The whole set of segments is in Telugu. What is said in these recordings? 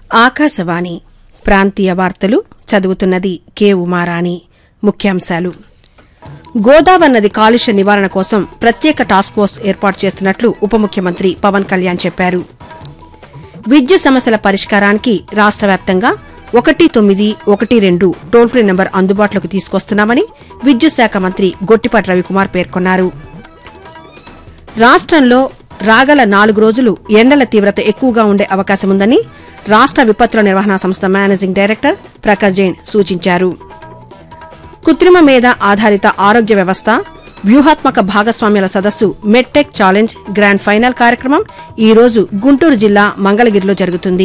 ఆకాశవాణి ప్రాంతీయ వార్తలు చదువుతున్నది కె ఉమారాణి ముఖ్యాంశాలు గోదావరి నది కాలుష్య నివారణ కోసం ప్రత్యేక టాస్క్ ఫోర్స్ ఏర్పాటు చేస్తున్నట్లు ఉప ముఖ్యమంత్రి పవన్ కళ్యాణ్ చెప్పారు విద్యుత్ సమస్యల పరిష్కారానికి రాష్ట వ్యాప్తంగా ఒకటి తొమ్మిది ఒకటి రెండు టోల్ ఫ్రీ నెంబర్ అందుబాటులోకి తీసుకొస్తున్నామని విద్యుత్ శాఖ మంత్రి గొట్టిపాటి రవికుమార్ పేర్కొన్నారు రాష్టంలో రాగల నాలుగు రోజులు ఎండల తీవ్రత ఎక్కువగా ఉండే అవకాశముందని రాష్ట విపత్తుల నిర్వహణ సంస్థ మేనేజింగ్ డైరెక్టర్ ప్రఖర్ జైన్ సూచించారు కృత్రిమ మేధ ఆధారిత ఆరోగ్య వ్యవస్థ వ్యూహాత్మక భాగస్వామ్యాల సదస్సు మెడ్టెక్ ఛాలెంజ్ గ్రాండ్ ఫైనల్ కార్యక్రమం ఈ రోజు గుంటూరు జిల్లా మంగళగిరిలో జరుగుతుంది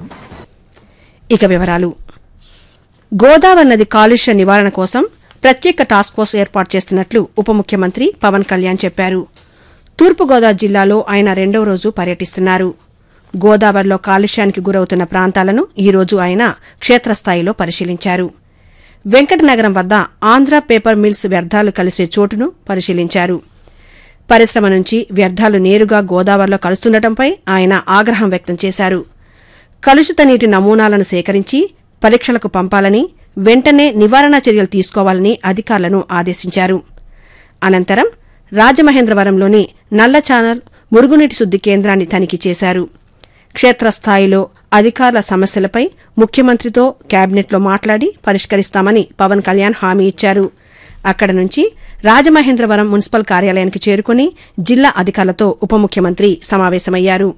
ఇక వివరాలు గోదావరి నది కాలుష్య నివారణ కోసం ప్రత్యేక టాస్క్ ఫోర్స్ ఏర్పాటు చేస్తున్నట్లు ఉప ముఖ్యమంత్రి పవన్ కళ్యాణ్ చెప్పారు తూర్పుగోదావరి జిల్లాలో ఆయన రెండవ రోజు పర్యటిస్తున్నారు గోదావరిలో కాలుష్యానికి గురవుతున్న ప్రాంతాలను ఈ రోజు ఆయన క్షేత్రస్థాయిలో పరిశీలించారు వెంకటనగరం వద్ద ఆంధ్ర పేపర్ మిల్స్ వ్యర్థాలు కలిసే చోటును పరిశీలించారు పరిశ్రమ నుంచి వ్యర్థాలు నేరుగా గోదావరిలో కలుస్తుండటంపై ఆయన ఆగ్రహం వ్యక్తం చేశారు కలుషిత నీటి నమూనాలను సేకరించి పరీక్షలకు పంపాలని వెంటనే నివారణ చర్యలు తీసుకోవాలని అధికారులను ఆదేశించారు అనంతరం రాజమహేంద్రవరంలోని నల్ల ఛానల్ మురుగునీటి శుద్ది కేంద్రాన్ని తనిఖీ చేశారు క్షేత్రస్థాయిలో అధికారుల సమస్యలపై ముఖ్యమంత్రితో కేబినెట్లో మాట్లాడి పరిష్కరిస్తామని పవన్ కళ్యాణ్ హామీ ఇచ్చారు అక్కడ నుంచి రాజమహేంద్రవరం మున్సిపల్ కార్యాలయానికి చేరుకుని జిల్లా అధికారులతో ఉప ముఖ్యమంత్రి సమావేశమయ్యారు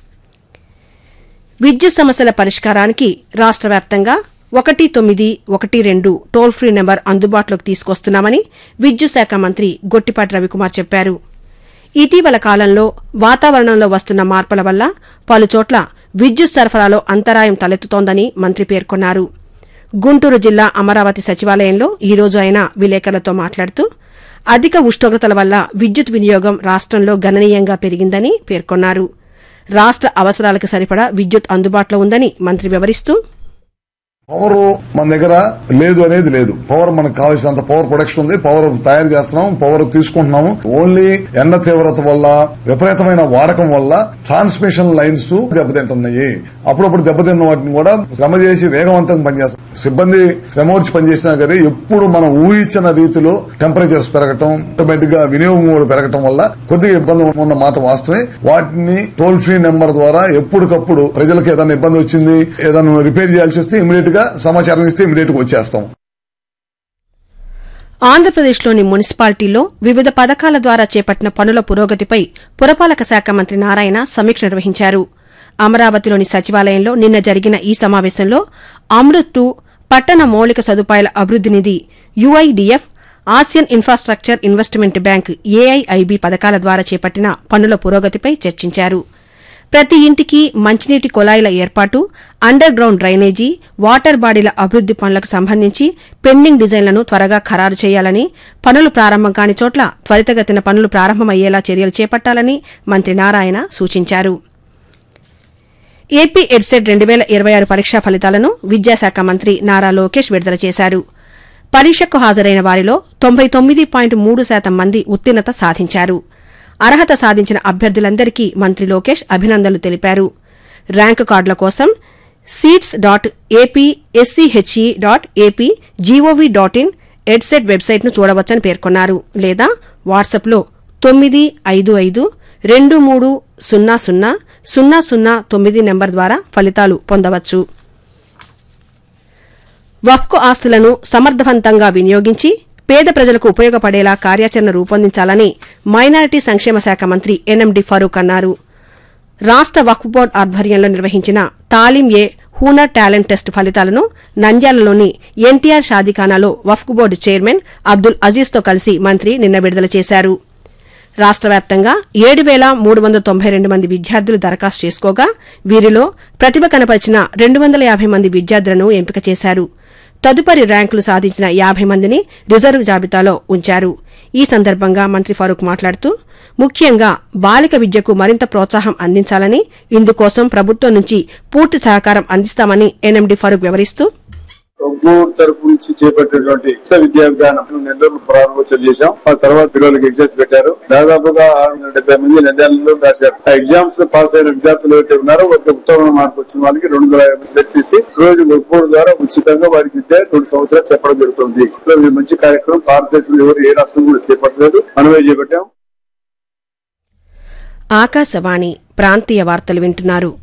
విద్యుత్ సమస్యల పరిష్కారానికి రాష్ట వ్యాప్తంగా ఒకటి తొమ్మిది ఒకటి రెండు టోల్ ఫ్రీ నెంబర్ అందుబాటులోకి తీసుకొస్తున్నామని విద్యుత్ శాఖ మంత్రి గొట్టిపాటి రవికుమార్ చెప్పారు ఇటీవల కాలంలో వాతావరణంలో వస్తున్న మార్పుల వల్ల పలుచోట్ల విద్యుత్ సరఫరాలో అంతరాయం తలెత్తుతోందని మంత్రి పేర్కొన్నారు గుంటూరు జిల్లా అమరావతి సచివాలయంలో ఈ రోజు ఆయన విలేకరులతో మాట్లాడుతూ అధిక ఉష్ణోగ్రతల వల్ల విద్యుత్ వినియోగం రాష్టంలో గణనీయంగా పెరిగిందని పేర్కొన్నారు రాష్ట అవసరాలకు సరిపడా విద్యుత్ అందుబాటులో ఉందని మంత్రి వివరిస్తూ పవర్ మన దగ్గర లేదు అనేది లేదు పవర్ మనకు కావాల్సినంత పవర్ ప్రొడక్షన్ ఉంది పవర్ తయారు చేస్తున్నాం పవర్ తీసుకుంటున్నాము ఓన్లీ ఎండ తీవ్రత వల్ల విపరీతమైన వాడకం వల్ల ట్రాన్స్మిషన్ లైన్స్ దెబ్బతింటున్నాయి అప్పుడప్పుడు దెబ్బతిన్న వాటిని కూడా శ్రమ చేసి వేగవంతంగా పనిచేస్తాం సిబ్బంది శ్రమ వచ్చి పనిచేసినా కానీ ఎప్పుడు మనం ఊహించిన రీతిలో టెంపరేచర్స్ పెరగటం ఆటోమేటిక్ గా వినియోగం కూడా పెరగటం వల్ల కొద్దిగా ఇబ్బంది ఉన్న మాట వాస్తవమే వాటిని టోల్ ఫ్రీ నెంబర్ ద్వారా ఎప్పటికప్పుడు ప్రజలకు ఏదైనా ఇబ్బంది వచ్చింది ఏదైనా రిపేర్ చేయాల్సి వస్తే ఇమీడియట్ గా సమాచారం ఇస్తే ఇమీడియట్ గా వచ్చేస్తాం ఆంధ్రప్రదేశ్లోని మున్సిపాలిటీల్లో వివిధ పథకాల ద్వారా చేపట్టిన పనుల పురోగతిపై పురపాలక శాఖ మంత్రి నారాయణ సమీక్ష నిర్వహించారు అమరావతిలోని సచివాలయంలో నిన్న జరిగిన ఈ సమావేశంలో అమృత్ టూ పట్టణ మౌలిక సదుపాయాల అభివృద్ది నిధి UIDF Asian infrastructure investment bank AIIB పథకాల ద్వారా చేపట్టిన పనుల పురోగతిపై చర్చించారు ప్రతి ఇంటికి మంచినీటి కుళాయిల ఏర్పాటు అండర్ గ్రౌండ్ డ్రైనేజీ వాటర్ బాడీల అభివృద్ది పనులకు సంబంధించి పెండింగ్ డిజైన్లను త్వరగా ఖరారు చేయాలని పనులు ప్రారంభం కాని చోట్ల త్వరితగతిన పనులు ప్రారంభమయ్యేలా చర్యలు చేపట్టాలని మంత్రి నారాయణ సూచించారు ఏపీ ఎడ్సెట్ రెండు వేల ఇరవై ఆరు పరీక్షా ఫలితాలను విద్యాశాఖ మంత్రి నారా లోకేష్ విడుదల చేశారు పరీక్షకు హాజరైన వారిలో తొంభై తొమ్మిది పాయింట్ మూడు శాతం మంది ఉత్తీర్ణత సాధించారు అర్హత సాధించిన అభ్యర్థులందరికీ మంత్రి లోకేష్ అభినందనలు తెలిపారు ర్యాంకు కార్డుల కోసం seats dot AP SCHE dot AP gov dot in EdCET వెబ్సైట్ను చూడవచ్చని పేర్కొన్నారు లేదా వాట్సాప్లో తొమ్మిది ఐదు ఐదు రెండు మూడు సున్నా సున్నా సున్నా సున్నా తొమ్మిది నెంబర్ ద్వారా ఫలితాలు పొందవచ్చు వఫ్కు ఆస్తులను సమర్థవంతంగా వినియోగించి పేద ప్రజలకు ఉపయోగపడేలా కార్యాచరణ రూపొందించాలని మైనారిటీ సంక్షేమ శాఖ మంత్రి ఎన్ఎండి ఫరూక్ అన్నారు రాష్ట వక్ఫ్ బోర్డు ఆధ్వర్యంలో నిర్వహించిన తాలిం ఏ హూనర్ టాలెంట్ టెస్ట్ ఫలితాలను నంద్యాలలోని ఎన్టీఆర్ షాదీఖానాలో వక్ఫ్ బోర్డు చైర్మన్ అబ్దుల్ అజీజ్తో కలిసి మంత్రి నిన్న విడుదల చేశారు రాష్ట వ్యాప్తంగా ఏడు వేల మూడు వందల తొంభై రెండు మంది విద్యార్థులు దరఖాస్తు చేసుకోగా వీరిలో ప్రతిభ కనపరిచిన రెండు వందల యాభై మంది విద్యార్థులను ఎంపిక చేశారు తదుపరి ర్యాంకులు సాధించిన యాభై మందిని రిజర్వ్ జాబితాలో ఉంచారు ఈ సందర్భంగా మంత్రి ఫరూక్ మాట్లాడుతూ ముఖ్యంగా బాలిక విద్యకు మరింత ప్రోత్సాహం అందించాలని ఇందుకోసం ప్రభుత్వం నుంచి పూర్తి సహకారం అందిస్తామని ఎన్ఎండి ఫరూక్ వివరిస్తూ ఒంగోలు తరపు నుంచి చేపట్టినటువంటి ఉచిత విద్యా విధానం నెల్లూరు ప్రారంభోత్సవం చేశాం ఆ తర్వాత పిల్లలకి ఎగ్జామ్స్ పెట్టారు దాదాపుగా ఆరు వందల డెబ్బై మంది నంద్యాలలో రాశారు ఆ ఎగ్జామ్స్ లో పాస్ అయిన విద్యార్థులు ఎవరైతే ఉన్నారో ఒక ఉత్తమ మార్పు వచ్చిన వాళ్ళకి రెండు వందల యాభై సెలెక్ట్ చేసి రోజు ఒంగోలు ద్వారా ఉచితంగా వారికి విద్య రెండు సంవత్సరాలు చెప్పడం జరుగుతుంది ఇది మంచి కార్యక్రమం భారతదేశంలో ఎవరు ఏ రాష్ట్రం కూడా చేపట్టలేదు మనమే చేపట్టాం ఆకాశవాణి ప్రాంతీయ వార్తలు వింటున్నారు